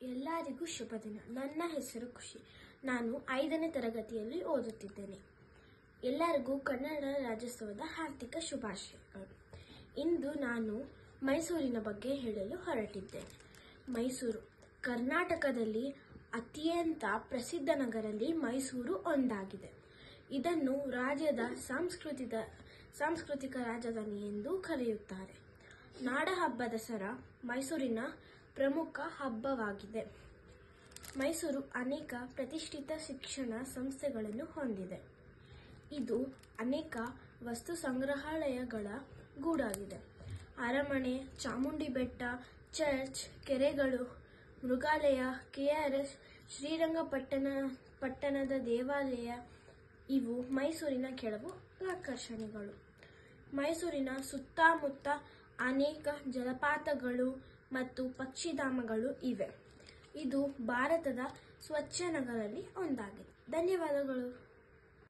ಎಲ್ಲರಿಗೂ ಶುಭ ದಿನ ನನ್ನ ಹೆಸರು ಖುಷಿ ನಾನು ಐದನೇ ತರಗತಿಯಲ್ಲಿ ಓದುತ್ತಿದ್ದೇನೆ ಎಲ್ಲರಿಗೂ ಕನ್ನಡ ರಾಜ್ಯೋತ್ಸವದ ಹಾರ್ದಿಕ ಶುಭಾಶಯಗಳು ಇಂದು ನಾನು ಮೈಸೂರಿನ ಬಗ್ಗೆ ಹೇಳಲು ಹೊರಟಿದ್ದೇನೆ ಮೈಸೂರು ಕರ್ನಾಟಕದಲ್ಲಿ ಅತ್ಯಂತ ಪ್ರಸಿದ್ಧ ನಗರಲ್ಲಿ ಮೈಸೂರು ಒಂದಾಗಿದೆ ಇದನ್ನು ರಾಜ್ಯದ ಸಾಂಸ್ಕೃತಿಕ ಸಾಂಸ್ಕೃತಿಕ ರಾಜಧಾನಿ ಎಂದು ಕರೆಯುತ್ತಾರೆ ನಾಡಹಬ್ಬ ದಸರಾ ಮೈಸೂರಿನ ಪ್ರಮುಖ ಹಬ್ಬವಾಗಿದೆ ಮೈಸೂರು ಅನೇಕ ಪ್ರತಿಷ್ಠಿತ ಶಿಕ್ಷಣ ಸಂಸ್ಥೆಗಳನ್ನು ಹೊಂದಿದೆ ಇದು ಅನೇಕ ವಸ್ತು ಸಂಗ್ರಹಾಲಯಗಳ ಗೂಡಾಗಿದೆ ಅರಮನೆ ಚಾಮುಂಡಿ ಬೆಟ್ಟ ಚರ್ಚ್ ಕೆರೆಗಳು ಮೃಗಾಲಯ ಕೆಆರ್ಎಸ್ ಶ್ರೀರಂಗಪಟ್ಟಣ ಪಟ್ಟಣದ ದೇವಾಲಯ ಇವು ಮೈಸೂರಿನ ಕೆಲವು ಆಕರ್ಷಣೆಗಳು ಮೈಸೂರಿನ ಸುತ್ತಮುತ್ತ ಅನೇಕ ಜಲಪಾತಗಳು ಮತ್ತು ಪಕ್ಷಿಧಾಮಗಳು ಇವೆ ಇದು ಭಾರತದ ಸ್ವಚ್ಛ ನಗರಲ್ಲಿ ಒಂದಾಗಿದೆ ಧನ್ಯವಾದಗಳು